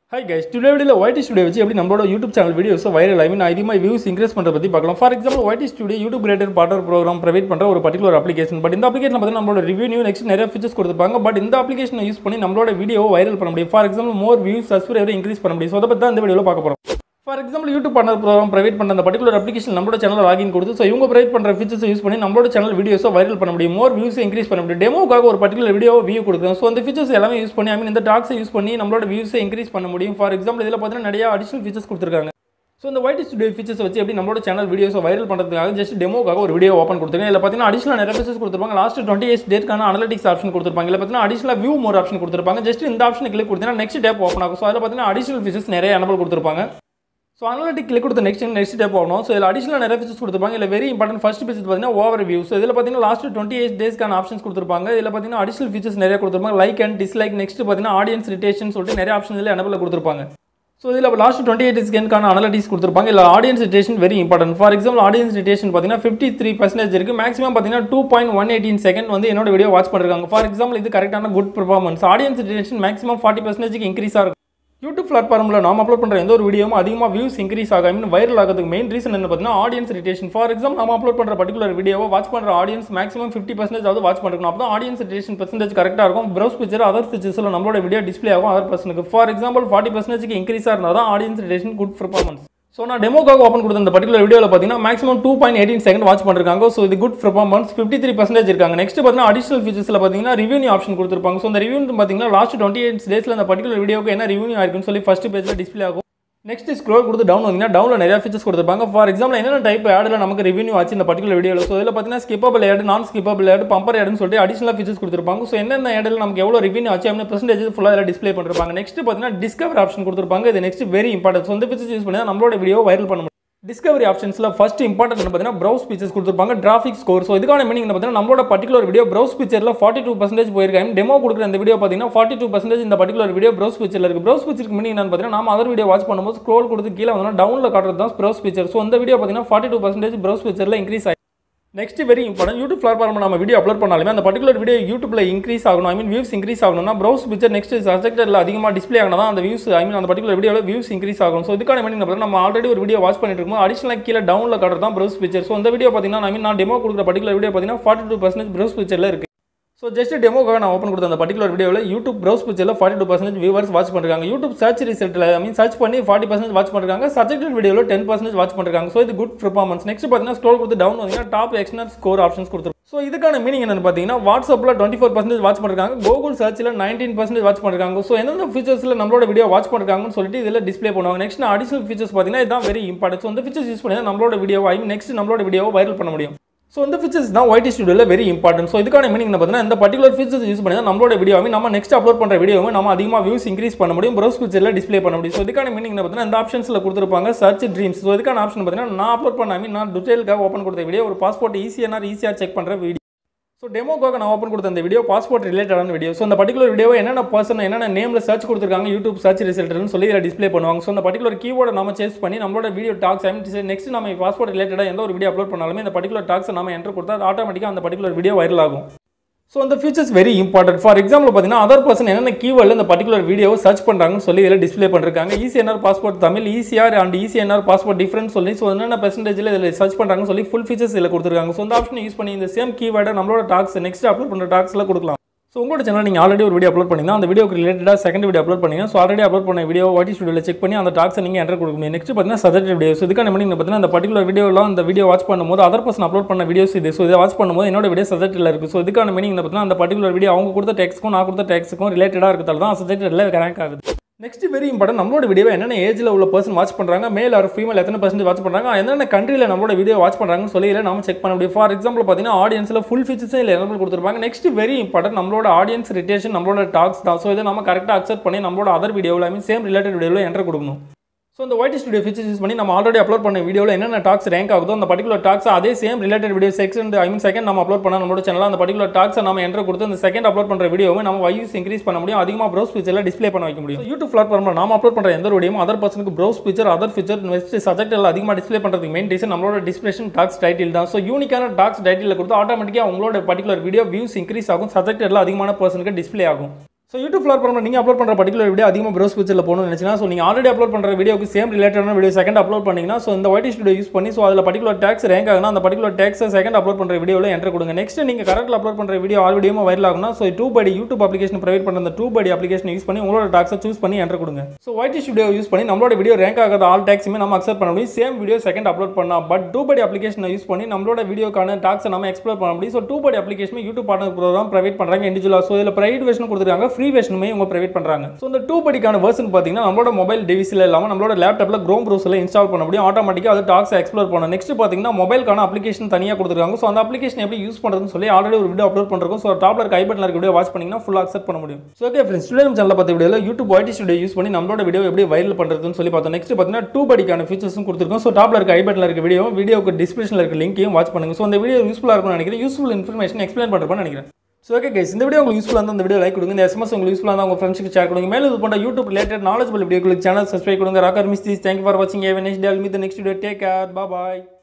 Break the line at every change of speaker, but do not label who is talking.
high guys today வீடியோவில் YT studio வச்சு எப்படி நம்மளோட யூடியூப் சேனல் வீடியோஸை வைரல் ஐ மீன் அதிகமாக வியூஸ் இன்க்ரீஸ் பண்ணுறத பற்றி பார்க்கலாம் for example YT studio YouTube creator partner program provide பண்ணுற ஒரு பர்டிகுலர் அப்ளிகேஷன் பட் இந்த அப்ளிகேஷன் பார்த்தீங்கன்னா நம்மளோட ரிவ்யூ நெக்ஸ்ட் நிறைய ஃபீச்சர்ஸ் கொடுத்துருப்பாங்க பட் இந்த அப்ளிகேஷனை யூஸ் பண்ணி நம்மளோட வீடியோவை வைரல் பண்ண முடியும் for example more views subscriber increase பண்ண முடியும் ஸோ அதை பற்றி தான் இந்த வீடியோவில் பார்க்க போகிறோம் for example YouTube partner program private பண்ண அந்த பர்டிகுலர் அப்ளிகேஷன் நம்மளோட சேனல் லாகின் கொடுத்து ஸோ இவங்க ப்ரைவேட் பண்ணுற ஃபீச்சர்ஸ் யூஸ் பண்ணி நம்மளோட சேனல் வீடியோஸை வைரல் பண்ண முடியும் மோர் வியூஸ் இன்க்ரீஸ் பண்ண முடியும் டெமோக்காக ஒரு பர்டிகுலர் வீடியோ வியூ கொடுக்குறோம் ஸோ அந்த ஃபீச்சர்ஸ் எல்லாமே யூஸ் பண்ணி ஐ மீன் இந்த டாக்ஸை யூஸ் பண்ணி நம்மளோட வியூஸை இன்க்ரீஸ் பண்ண முடியும் ஃபார் எக்ஸாம்பிள் இதில் பார்த்தீங்கன்னா நிறைய அடிஷனல் ஃபீச்சர்ஸ் கொடுத்துருக்காங்க ஸோ இந்த ஒயிட் ஸ்டுடியோ ஃபீச்சர்ஸ் வச்சு எப்படி நம்மளோட சேனல் வீடியோஸை வைரல் பண்ணுறதுக்காக ஜஸ்ட் டெமோக்காக ஒரு வீடியோ ஓப்பன் கொடுத்துருக்கேன் இதில் பார்த்தீங்கன்னா அடிஷனல் நிறைய ஃபீச்சர்ஸ் கொடுத்துருப்பாங்க லாஸ்ட் டுவெண்ட்டி எயிட் டேட்க்கான அனலிட்டிக்ஸ் ஆப்ஷன் கொடுத்துருப்பாங்க இல்லை பார்த்தீங்கன்னா அடிஷனல் வியூ மோர் ஆப்ஷன் கொடுத்துருப்பாங்க ஜஸ்ட் இந்த ஆப்ஷன் கிளிக் கொடுத்தீங்கன்னா நெக்ஸ்ட் டேப் ஓப்பன் ஆகும் ஸோ அதில் பார்த்தீங்கன்னா அடிஷனல் ஃபீச்சர்ஸ் நிறைய எனபிள் கொடுத்துருப்பாங்க ஸோ அனலிட்டிக் கிளிக் கொடுத்த நெக்ஸ்ட் நெக்ஸ்ட் ஸ்டெப் ஆகணும் ஸோ இதில் அடிஷனல் நிறைய ஃபீச்சர்ஸ் கொடுத்துருப்பாங்க இல்லை வெரி இம்பார்ட்டன்ட் ஃபர்ஸ்ட் ஃபீச்சர் பார்த்தீங்கன்னா ஓவர் வியூ ஸோ இதில் பார்த்தீங்கன்னா லாஸ்ட் டுவெண்ட்டி எயிட் டேஸ்க்கான ஆப்ஷன்ஸ் கொடுத்துருப்பாங்க இதில் பார்த்தீங்கன்னா அடிஷனல் ஃபீச்சர்ஸ் நிறைய கொடுத்துருப்பாங்க லைக் அண்ட் டிஸ்லைக் நெக்ஸ்ட் பார்த்தீங்கன்னா ஆடியன்ஸ் ரிட்டேஷன் சொல்லிட்டு நிறைய ஆப்ஷன் இதில் எனபிள் கொடுத்துருப்பாங்க ஸோ இதில் லாஸ்ட் டுவெண்ட்டி எயிட் செகண்ட்கான அனலிட்டிக்ஸ் கொடுத்துருப்பாங்க இல்லை audience retention very important for example audience retention பார்த்தீங்கன்னா ஃபிஃப்டி த்ரீ பர்சன்டேஜ் இருக்குது மேக்ஸிமம் பார்த்தீங்கன்னா two point one eighteen second வந்து என்னோட வீடியோ வாட்ச் பண்ணிருக்காங்க ஃபார் எக்ஸாம்பிள் இது கரெக்டான good performance audience retention maximum forty percentage increase ஆகும் யூடியூப் பிளாட்ஃபார்மில் நாம் அப்லோட் பண்ணுற எந்த ஒரு வீடியோவும் அதிகமாக வியூஸ் இன்க்ரீஸ் ஆகும் ஐ மீன் வைரல் ஆகிறதுக்கு மெயின் ரீசன் என்ன பார்த்தீங்கன்னா ஆடியன்ஸ் ரிட்டேஷன் ஃபார் எக்ஸாம்பிள் நம்ம அப்லோட் பண்ணுற பர்டிகுலர் வீடியோவை வாட்ச் பண்ணுற ஆடியன்ஸ் மேக்ஸிமம் ஃபிஃப்டி பர்சன்டேஜ் ஆகுது வாட்ச் பண்ணிருக்கணும் அப்போ தான் ஆடியன்ஸ் ரிட்டேஷன் பர்சன்டேஜ் கரெக்டாக இருக்கும் ப்ரௌஸ் பிக்சர் அதர் பிக்சர்ஸில் நம்மளோட வீடியோ டிஸ்ப்ளே ஆகும் அதர் பர்சனுக்கு ஃபார் எக்ஸாம்பிள் ஃபார்ட்டி பர்சன்டேஜ்க்கு இன்க்ரீஸாக இருந்தால் தான் audience retention good performance so நான் டெமோக்காக ஓப்பன் கொடுத்த இந்த பர்டிகுலர் வீடியோவில் பார்த்தீங்கன்னா maximum two point eighteen second watch பண்ணிருக்காங்க ஸோ இது good performance fifty three percentage இருக்காங்க நெக்ஸ்ட் பார்த்தீங்கன்னா அடிஷனல் ஃபீச்சர்ஸில் பார்த்தீங்கன்னா ரிவ்யூ ஆப்ஷன் கொடுத்துருப்பாங்க ஸோ இந்த ரிவ்யூ பார்த்தீங்கன்னா லாஸ்ட் டுவெண்ட்டி எயிட் டேஸில் அந்த பர்டிகுலர் வீடியோக்கு என்ன ரிவ்யூ ஆயிருக்குன்னு சொல்லி ஃபஸ்ட் பேஜில் டிஸ்ப்ளே ஆகும் நெக்ஸ்ட் ஸ்க்ரோல் கொடுத்து டவுன் வந்தீங்கன்னா டவுனில் நிறைய ஃபீச்சர்ஸ் கொடுத்துருப்பாங்க ஃபார் எக்ஸாம்பிள் என்னென்ன டைப் ஆடில் நமக்கு ரெவன்யூ ஆச்சு இந்த பர்டிகுலர் வீடியோவில் ஸோ இதில் பார்த்தீங்கன்னா skippable ad non skippable ad bumper ஆடுன்னு சொல்லிட்டு அடிஷனல் ஃபீச்சர்ஸ் கொடுத்துருப்பாங்க ஸோ என்னென்ன ஆடில் நமக்கு எவ்வளோ ரெவன்யூ ஆச்சு அப்படின்னு பர்சன்டேஜ் ஃபுல்லாக இதில் டிஸ்ப்ளே பண்ணிருப்பாங்க நெக்ஸ்ட் பார்த்தீங்கன்னா டிஸ்கவர் ஆப்ஷன் கொடுத்துருப்பாங்க இது நெக்ஸ்ட் வெரி இம்பார்ட்டன்ட் ஸோ இந்த ஃபீச்சர்ஸ் யூஸ் பண்ணி தான் நம்மளோட வீடியோ வைரல் பண்ண முடியும் டிஸ்கவரி ஆப்ஷன்ஸில் ஃபஸ்ட் இம்பார்ட்டன்ட் பார்த்தீங்கன்னா ப்ரௌஸ் பிக்சர்ஸ் கொடுத்துருப்பாங்க டிராஃபிக் ஸ்கோர் ஸோ இதுக்கான மீனிங் பார்த்தீங்கன்னா நம்மளோட பர்டிகுலர் வீடியோ ப்ரௌஸ் பிக்சரில் ஃபார்ட்டி டூ பர்சன்டேஜ் போயிருக்காங்க டெமோ கொடுக்குற இந்த வீடியோ பார்த்தீங்கன்னா ஃபார்ட்டி டூ பர்சன்டேஜ் இந்த பர்டிகுலர் வீடியோ ப்ரௌஸ் பிக்சரில் இருக்குது ப்ரௌஸ் பிக்சருக்கு மீனிங் என்னன்னு பார்த்தீங்கன்னா நம்ம அதர் வீடியோ வாட்ச் பண்ணும்போது ஸ்க்ரோல் கொடுத்து கீழே வந்து டவுனில் காட்டுறது தான் ப்ரௌஸ் பிக்சர் ஸோ இந்த வீடியோ பார்த்தீங்கன்னா ஃபார்ட்டி டூ பர்சன்டேஜ் ப்ரௌஸ் பிக்சரில் இன்க்ரீஸ் ஆகி next very important YouTube platform நம்ம வீடியோ அப்லோட் பண்ணாலுமே அந்த பர்டிகுலர் வீடியோ யூடியூப்ல இன்க்ரீஸ் ஆகணும் ஐ மீன் வியூஸ் இன்க்ரீஸ் ஆகணும்னா ப்ரௌஸ் பிக்சர் நெக்ஸ்ட் சப்ஜெக்டில் அதிகமாக டிஸ்ப்ளே ஆகணும் தான் அந்த வியூஸ் ஐ மீன் அந்த பர்டிகுலர் வீடியோவில் வியூஸ் இன்க்ரீஸ் ஆகும் ஸோ இதுக்கான மீனிங் பார்த்தீங்கன்னா நம்ம ஆல்ரெடி ஒரு வீடியோ வாட்ச் பண்ணிட்டு இருக்கோம் அடிஷனலாக கீழே டவுனில் காட்டுறது தான் ப்ரௌஸ் பிக்சர் ஸோ அந்த வீடியோ பார்த்தீங்கன்னா ஐ மீன் நான் டெமோ கொடுக்குற பர்டிகுலர் வீடியோ பார்த்தீங்கன்னா ஃபார்ட்டி டூ பர்சன்டேஜ் ப்ரௌஸ் பிக்சரில் இருக்குது ஸோ ஜஸ்ட் டெமோக்காக நான் ஓப்பன் கொடுத்த அந்த பர்டிகுலர் வீடியோவில் யூடியூப் ப்ரௌஸ் பிக்சரில் forty two percentage viewers watch பண்ணிருக்காங்க யூடியூப் சர்ச் ரிசல்ட்டில் ஐ மீன் சர்ச் பண்ணி ஃபார்ட்டி பர்சன்டேஜ் வாட்ச் பண்ணிருக்காங்க சப்ஜெக்டட் வீடியோவில் டென் பர்சன்டேஜ் வாட்ச் பண்ணிருக்காங்க ஸோ இது குட் பர்ஃபார்மன்ஸ் நெக்ஸ்ட் பார்த்தீங்கன்னா ஸ்க்ரோல் கொடுத்து டவுன் வந்தீங்கன்னா டாப் எக்ஸ்டர்னல் ஸ்கோர் ஆப்ஷன்ஸ் கொடுத்துருக்கும் ஸோ இதுக்கான மீனிங் என்னன்னு பார்த்தீங்கன்னா வாட்ஸ்அப்பில் டுவெண்ட்டி ஃபோர் பர்சன்டேஜ் வாட்ச் பண்ணிருக்காங்க கூகுள் சர்ச்சில் நைன்டீன் பர்சன்டேஜ் வாட்ச் பண்ணிருக்காங்க ஸோ எந்தெந்த ஃபீச்சர்ஸில் நம்மளோட வீடியோ வாட்ச் பண்ணிருக்காங்கன்னு சொல்லிட்டு இதில் டிஸ்ப்ளே பண்ணுவாங்க நெக்ஸ்ட் அடிஷனல் ஃபீச்சர்ஸ் பார்த்தீங்கன்னா இதுதான் வெரி இம்பார்ட்டன்ட் ஸோ இந்த ஃபீச்சர்ஸ் யூஸ் பண்ணி தான் நம்மளோட வீடியோ ஐ மீன் நெக்ஸ்ட் நம்மளோட வீடியோவை வைரல் பண்ண முடியும் ஸோ இந்த ஃபீச்சர்ஸ் தான் ஒய்டி ஸ்டுடியோவில் வெரி இம்பார்ட்டன்ட் ஸோ இதுக்கான மீனிங் பார்த்தீங்கன்னா இந்த பர்டிகுலர் ஃபீச்சர்ஸ் யூஸ் பண்ணி தான் நம்மளோட வீடியோவை நம்ம நெக்ஸ்ட் அப்லோட் பண்ணுற வீடியோவை நம்ம அதிகமாக வியூஸ் இன்க்ரீஸ் பண்ண முடியும் ப்ரௌஸ் பிக்சரில் டிஸ்ப்ளே பண்ண முடியும் ஸோ இதுக்கான மீனிங் பார்த்தீங்கன்னா இந்த ஆப்ஷன்ஸில் கொடுத்துருப்பாங்க சர்ச் ட்ரீம்ஸ் ஸோ இதுக்கான ஆப்ஷன் பார்த்தீங்கன்னா நான் அப்லோட் பண்ண மீன் நான் டீட்டெயிலுக்காக ஓப்பன் கொடுத்த வீடியோ ஒரு பாஸ்போர்ட் ஈஸியாக ஈஸியாக செக் பண்ணுற வீடியோ ஸோ டெமோக்காக நான் ஓப்பன் கொடுத்த இந்த வீடியோ பாஸ்போர்ட் ரிலேட்டடான வீடியோ ஸோ அந்த பர்டிகுலர் வீடியோ என்னென்ன பர்சன் என்னென்ன நேமில் சர்ச் கொடுத்துருக்காங்க யூடியூப் சர்ச் ரிசல்ட்னு சொல்லி இதில் டிஸ்ப்ளே பண்ணுவாங்க ஸோ அந்த பர்டிகுலர் கீவோட நம்ம சேஸ் பண்ணி நம்மளோட video tags I mean next நம்ம பாஸ்போர்ட் ரிலேட்டடாக எந்த ஒரு வீடியோ அப்லோட் பண்ணாலுமே இந்த பர்டிகுலர் டாக்ஸை நம்ம என்டர் கொடுத்தா ஆட்டோமேட்டிக்காக அந்த பர்டிகுலர் வீடியோ வைரல் ஆகும் ஸோ அந்த features very important for example பார்த்தீங்கன்னா அதர் பர்சன் என்னென்ன கீவேர்டில் இந்த பர்டிகுலர் வீடியோவை சர்ச் பண்ணுறாங்கன்னு சொல்லி இதில் டிஸ்ப்ளே பண்ணிருக்காங்க ECNR passport Tamil ECR and ECNR passport different சொல்லி ஸோ என்னென்ன பெர்சன்டேஜில் இதில் சர்ச் பண்ணுறாங்கன்னு சொல்லி ஃபுல் ஃபீச்சர்ஸ் இதில் கொடுத்துருக்காங்க ஸோ இந்த ஆப்ஷன் யூஸ் பண்ணி இந்த சேம் கீவேர்டை நம்மளோட டாக்ஸ் நெக்ஸ்ட் அப்லோட் பண்ணுற டாக்ஸில் கொடுக்கலாம் ஸோ உங்களோட சேனல் நீங்கள் ஆல்ரெடி ஒரு வீடியோ அப்லோட் பண்ணிங்கன்னா அந்த வீடியோக்கு ரிலேட்டடாக செகண்ட் வீடியோ அப்லோட் பண்ணீங்க ஸோ ஆல்ரெடி அப்லோட் பண்ண வீடியோ வாட்டி ஸ்டுடியோவில் செக் பண்ணி அந்த டாக்ஸை நீங்கள் என்டர் கொடுக்க முடியும் நெக்ஸ்ட் பார்த்தீங்கன்னா சஜெக்டட் வீடியோஸ் இதுக்கான மீனிங் பார்த்தீங்கன்னா அந்த பர்டிகுலர் வீடியோலாம் அந்த வீடியோ வாட்ச் பண்ணும்போது அதர் பர்சன் அப்லோட் பண்ண வீடியோஸ் இது ஸோ இதை வாட்ச் பண்ணும்போது என்னோட வீடியோ சஜெக்டில் இருக்குது ஸோ இதுக்கான மீனிங் பார்த்தீங்கன்னா அந்த பர்டிகுலர் வீடியோ அவங்க கொடுத்த டெக்ஸ்க்கும் நான் கொடுத்த டெக்ஸ்க்கும் ரிலேட்டடாக இருக்கிறதால தான் சஜெக்டடில் ரேங்க் ஆகுது நெக்ஸ்ட் வெரி இம்பார்ட்டன் நம்மளோட வீடியோ என்னென்ன ஏஜில் உள்ள பர்சன் வாட்ச் பண்ணுறாங்க மேல் ஆர் ஃபீமேல் எத்தனை பர்சன்ட் வாட்ச் பண்ணுறாங்க என்னென்ன கண்ட்ரியில் நம்மளோட வீடியோ வாட்ச் பண்ணுறாங்கன்னு சொல்லி இதில் நம்ம செக் பண்ண முடியும் ஃபார் எக்ஸாம்பிள் பார்த்தீங்கன்னா ஆடியன்ஸில் ஃபுல் ஃபீச்சர்ஸே இல்லை எனபிள் கொடுத்துருப்பாங்க நெக்ஸ்ட் வெரி இம்பார்ட்டன் நம்மளோட ஆடியன்ஸ் ரிட்டேஷன் நம்மளோட டாக்ஸ் தான் ஸோ இதை நம்ம கரெக்டாக அக்செப்ட் பண்ணி நம்மளோட அதர் வீடியோவில் ஐ மீன் சேம் ரிலேட்டட் வீடியோவில் என்டர் கொடுக்கணும் ஸோ இந்த ஒயிட் ஸ்டுடியோ ஃபீச்சர்ஸ் யூஸ் பண்ணி நம்ம ஆல்ரெடி அப்லோட் பண்ண வீடியோவில் என்னென்ன டாக்ஸ் ரேங்க் ஆகுதோ அந்த பர்டிகுலர் டாக்ஸ் அதே same related video second I mean second நம்ம அப்லோட் பண்ண நம்மளோட சேனல் அந்த பர்டிகுலர் டாக்ஸை நம்ம என்டர் கொடுத்து அந்த செகண்ட் அப்லோட் பண்ணுற வீடியோவை நம்ம வைஸ் இன்க்ரீஸ் பண்ண முடியும் அதிகமாக ப்ரௌஸ் ஃபீச்சரில் டிஸ்ப்ளே பண்ண வைக்க முடியும் யூடியூப் பிளாட்ஃபார்மில் நம்ம அப்லோட் பண்ணுற எந்த வீடியோ அதர் பர்சனுக்கு browse feature other feature next subject எல்லாம் அதிகமாக டிஸ்ப்ளே பண்ணுறதுக்கு மெயின் ரீசன் நம்மளோட டிஸ்பிளேஷன் டாக்ஸ் டைட்டில் தான் ஸோ யூனிக்கான டாக்ஸ் டைட்டில் கொடுத்து ஆட்டோமேட்டிக்காக உங்களோட பர்டிகுலர் வீடியோ வியூஸ் இன்க்ரீஸ் ஆகும் சப்ஜெக்ட் எல்லாம் அதிகமான பர்சனுக்கு டிஸ்ப்ளே ஆகும் ஸோ யூடியூப் ஃப்ளார் பண்ணுற நீங்கள் அப்லோட் பண்ணுற பர்டிகுலர் வீடியோ அதிகமாக ப்ரௌஸ் பிக்சரில் போகணும்னு நினச்சினா ஸோ நீங்கள் ஆல்ரெடி அப்லோட் பண்ணுற வீடியோக்கு சேம் ரிலேட்டடான வீடியோ செகண்ட் அப்லோட் பண்ணிங்கன்னா ஸோ இந்த ஒய்டி ஸ்டுடியோ யூஸ் பண்ணி ஸோ அதில் பர்டிகுலர் டேக்ஸ் ரேங்க் ஆகுனா அந்த பர்டிகுலர் டேக்ஸை செகண்ட் அப்லோட் பண்ணுற வீடியோவில் என்ட்ரு கொடுங்க நெக்ஸ்ட் நீங்கள் கரெக்டில் அப்லோட் பண்ணுற வீடியோ ஆல் வீடியோ வைரல் ஆகுனா so TubeBuddy YouTube application provide பண்ணுற அந்த டூ படி அப்ளிகேஷன் யூஸ் பண்ணி உங்களோட டாக்ஸை சூஸ் பண்ணி என்ட்ரு கொடுங்க ஸோ ஒய்டி ஸ்டுடியோ யூஸ் பண்ணி நம்மளோட வீடியோ ரேங்க் ஆகாத ஆல் டேக்ஸுமே நம்ம அக்செப்ட் பண்ண முடியும் சேம் வீடியோ செகண்ட் அப்லோட் பண்ணலாம் பட் டூ படி அப்ளிகேஷனை யூஸ் பண்ணி நம்மளோட வீடியோக்கான டாக்ஸை நம்ம எக்ஸ்ப்ளோர் பண்ண முடியும் so TubeBuddy application YouTube partner program private பண்ணுறாங்க இண்டிவிஜுவலாக ஸோ இதில் ப்ரைவேட் வெர்ஷன் கொடுத்துருக்காங்க ஃப்ரீ வெர்ஷனுமே இவங்க ப்ரைவேட் பண்ணுறாங்க ஸோ இந்த டூ படிக்கான வெர்ஷன் பார்த்தீங்கன்னா நம்மளோட மொபைல் டிவிஸில் இல்லாமல் நம்மளோட லேப்டாப்பில் க்ரோம் ப்ரௌசரில் இன்ஸ்டால் பண்ண முடியும் ஆட்டோமேட்டிக்காக அது டாக்ஸ் எக்ஸ்ப்ளோர் பண்ணணும் நெக்ஸ்ட் பார்த்தீங்கன்னா மொபைலுக்கான அப்ளிகேஷன் தனியாக கொடுத்துருக்காங்க ஸோ அந்த அப்ளிகேஷன் எப்படி யூஸ் பண்ணுறதுன்னு சொல்லி ஆல்ரெடி ஒரு வீடியோ அப்லோட் பண்ணுறோம் ஸோ டாப்ல இருக்க ஐபட்டில் இருக்க வீடியோ வாட்ச் பண்ணிங்கன்னா ஃபுல்லாக அக்செப்ட் பண்ண முடியும் ஸோ ஓகே ஃப்ரெண்ட்ஸ் ஸ்டூடியம் சேனலில் பார்த்த வீடியோவில் யூடியூப் ஒய்டி ஸ்டுடியோ யூஸ் பண்ணி நம்மளோட வீடியோ எப்படி வைரல் பண்ணுறதுன்னு சொல்லி பார்த்தோம் நெக்ஸ்ட் பார்த்தீங்கன்னா டூ படிக்கான ஃபீச்சர்ஸும் கொடுத்துருக்கோம் ஸோ டாப்ல இருக்க ஐபட்டில் இருக்க வீடியோ வீடியோக்கு டிஸ்கிரிப்ஷனில் இருக்க லிங்கையும் வாட்ச் பண்ணுங்க ஸோ அந்த வீடியோ யூஸ்ஃபுல்லாக இருக்கும்னு நினைக்கிறேன் யூஸ்ஃபுல் இன்ஃபர்மேஷன் எக்ஸ்பிளைன் பண்ணுறப்பன்னு நினைக்கிறேன் ஸோ ஓகே கைஸ் இந்த வீடியோ உங்களுக்கு யூஸ்ஃபுல்லாக இருந்தால் இந்த வீடியோ லைக் கொடுங்க இந்த எஸ்எம்எஸ் உங்களுக்கு யூஸ்ஃபுல்லாக இருந்தால் உங்கள் ஃப்ரெண்ட்ஸ்க்கு ஷேர் கொடுங்க மேலும் இது போன்ற யூடியூப் ரிலேட்டட் நாலேஜ் வீடியோக்களுக்கு சேனல் சப்ஸ்கிரைப் கொடுங்க ராக்கர் மிஸ்திஸ் தேங்க்யூ ஃபார் வாட்சிங் ஏவன் next day meet next video take care பாய்